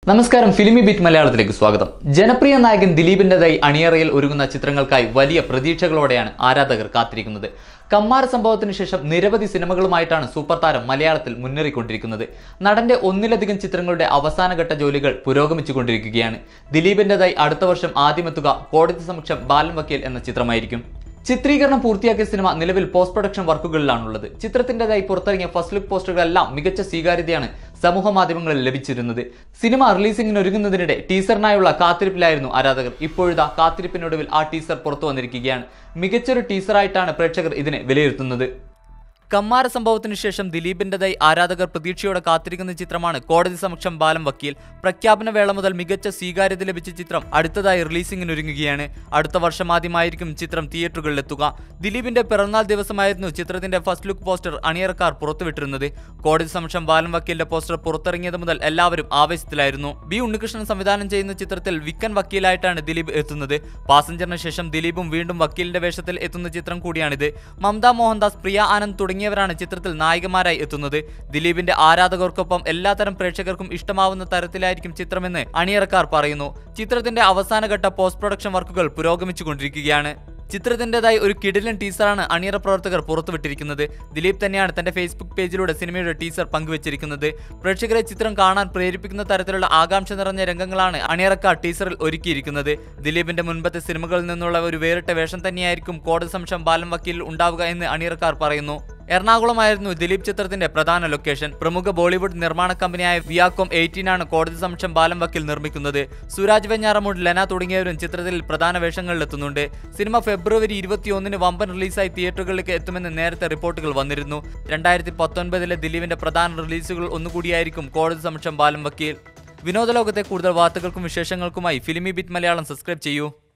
നമസ്കാരം ഫിലിമി ബീറ്റ് മലയാളത്തിലേക്ക് സ്വാഗതം ജനപ്രിയ നായകൻ ദിലീപിന്റേതായി അണിയറയിൽ ഒരുങ്ങുന്ന ചിത്രങ്ങൾക്കായി വലിയ പ്രതീക്ഷകളോടെയാണ് ആരാധകർ കാത്തിരിക്കുന്നത് കമ്മാര സംഭവത്തിന് ശേഷം നിരവധി സിനിമകളുമായിട്ടാണ് സൂപ്പർ താരം മലയാളത്തിൽ മുന്നേറിക്കൊണ്ടിരിക്കുന്നത് നടന്റെ ഒന്നിലധികം ചിത്രങ്ങളുടെ അവസാനഘട്ട ജോലികൾ പുരോഗമിച്ചുകൊണ്ടിരിക്കുകയാണ് ദിലീപിന്റേതായി അടുത്ത വർഷം ആദ്യമെത്തുക കോടതി സമക്ഷം ബാലൻ വക്കീൽ എന്ന ചിത്രമായിരിക്കും ചിത്രീകരണം പൂർത്തിയാക്കിയ സിനിമ നിലവിൽ പോസ്റ്റ് പ്രൊഡക്ഷൻ വർക്കുകളിലാണുള്ളത് ചിത്രത്തിന്റേതായി പുറത്തിറങ്ങിയ ഫസ്റ്റ് ലുക്ക് പോസ്റ്ററുകളെല്ലാം മികച്ച സ്വീകാര്യതയാണ് സമൂഹ മാധ്യമങ്ങളിൽ ലഭിച്ചിരുന്നത് സിനിമ റിലീസിംഗിന് ഒരുങ്ങുന്നതിനിടെ ടീസറിനായുള്ള കാത്തിരിപ്പിലായിരുന്നു ആരാധകർ ഇപ്പോഴിതാ കാത്തിരിപ്പിനൊടുവിൽ ആ ടീസർ പുറത്തു വന്നിരിക്കുകയാണ് മികച്ചൊരു ടീസറായിട്ടാണ് പ്രേക്ഷകർ ഇതിനെ വിലയിരുത്തുന്നത് കമ്മാര സംഭവത്തിന് ശേഷം ദിലീപിന്റേതായി ആരാധകർ പ്രതീക്ഷയോടെ കാത്തിരിക്കുന്ന ചിത്രമാണ് കോടതി സമക്ഷം ബാലം വക്കീൽ പ്രഖ്യാപന വേള മുതൽ മികച്ച സ്വീകാര്യത ലഭിച്ച ചിത്രം അടുത്തതായി റിലീസിംഗിനൊരുങ്ങുകയാണ് അടുത്ത വർഷം ആദ്യമായിരിക്കും ചിത്രം തിയേറ്ററുകളിലെത്തുക ദിലീപിന്റെ പിറന്നാൾ ദിവസമായിരുന്നു ചിത്രത്തിന്റെ ഫസ്റ്റ് ലുക്ക് പോസ്റ്റർ അണിയറക്കാർ പുറത്തുവിട്ടിരുന്നത് കോടതി സമക്ഷം ബാലം വക്കീലിന്റെ പോസ്റ്റർ പുറത്തിറങ്ങിയത് മുതൽ എല്ലാവരും ആവേശത്തിലായിരുന്നു ബി ഉണ്ണികൃഷ്ണൻ സംവിധാനം ചെയ്യുന്ന ചിത്രത്തിൽ വിക്കൻ വക്കീലായിട്ടാണ് ദിലീപ് എത്തുന്നത് പാസഞ്ചറിന് ശേഷം ദിലീപും വീണ്ടും വക്കീലിന്റെ വേഷത്തിൽ എത്തുന്ന ചിത്രം കൂടിയാണിത് മമത മോഹൻദാസ് പ്രിയ ആനന്ദ് തുടങ്ങിയവരാണ് ചിത്രത്തിൽ നായികമാരായി എത്തുന്നത് ദിലീപിന്റെ ആരാധകർക്കൊപ്പം എല്ലാത്തരം പ്രേക്ഷകർക്കും ഇഷ്ടമാവുന്ന തരത്തിലായിരിക്കും ചിത്രമെന്ന് അണിയറക്കാർ പറയുന്നു ചിത്രത്തിന്റെ അവസാനഘട്ട പോസ്റ്റ് പ്രൊഡക്ഷൻ വർക്കുകൾ പുരോഗമിച്ചുകൊണ്ടിരിക്കുകയാണ് ചിത്രത്തിൻ്റെതായി ഒരു കിടിലൻ ടീസറാണ് അണിയറ പ്രവർത്തകർ പുറത്തുവിട്ടിരിക്കുന്നത് ദിലീപ് തന്നെയാണ് തന്റെ ഫേസ്ബുക്ക് പേജിലൂടെ സിനിമയുടെ ടീസർ പങ്കുവച്ചിരിക്കുന്നത് പ്രേക്ഷകരെ ചിത്രം കാണാൻ പ്രേരിപ്പിക്കുന്ന തരത്തിലുള്ള ആകാംക്ഷ നിറഞ്ഞ രംഗങ്ങളാണ് അണിയറക്കാർ ടീസറിൽ ഒരുക്കിയിരിക്കുന്നത് ദിലീപിന്റെ മുൻപത്തെ സിനിമകളിൽ നിന്നുള്ള ഒരു വേറിട്ട വേഷം തന്നെയായിരിക്കും കോടതി സംശം ബാലം വക്കീലിൽ ഉണ്ടാവുക എന്ന് അണിയറക്കാർ പറയുന്നു എറണാകുളമായിരുന്നു ദിലീപ് ചിത്രത്തിന്റെ പ്രധാന ലൊക്കേഷൻ പ്രമുഖ ബോളിവുഡ് നിർമ്മാണ കമ്പനിയായ വിയാകോം എയ്റ്റീൻ ആണ് കോടതി സംശം ബാലം വക്കീൽ നിർമ്മിക്കുന്നത് സുരാജ് വെഞ്ഞാറമൂട് ലെന തുടങ്ങിയവരും ചിത്രത്തിൽ പ്രധാന വേഷങ്ങളിലെത്തുന്നുണ്ട് സിനിമ ഫെബ്രുവരി ഇരുപത്തിയൊന്നിന് വമ്പൻ റിലീസായി തിയേറ്ററുകളിലേക്ക് എത്തുമെന്ന് നേരത്തെ റിപ്പോർട്ടുകൾ വന്നിരുന്നു രണ്ടായിരത്തി പത്തൊൻപതിലെ ദിലീപിന്റെ പ്രധാന റിലീസുകൾ ഒന്നുകൂടിയായിരിക്കും കോടതി സംശം ബാലം വക്കീൽ വിനോദലോകത്തെ കൂടുതൽ വാർത്തകൾക്കും വിശേഷങ്ങൾക്കുമായി ഫിലിമി ബിറ്റ് മലയാളം സബ്സ്ക്രൈബ് ചെയ്യൂ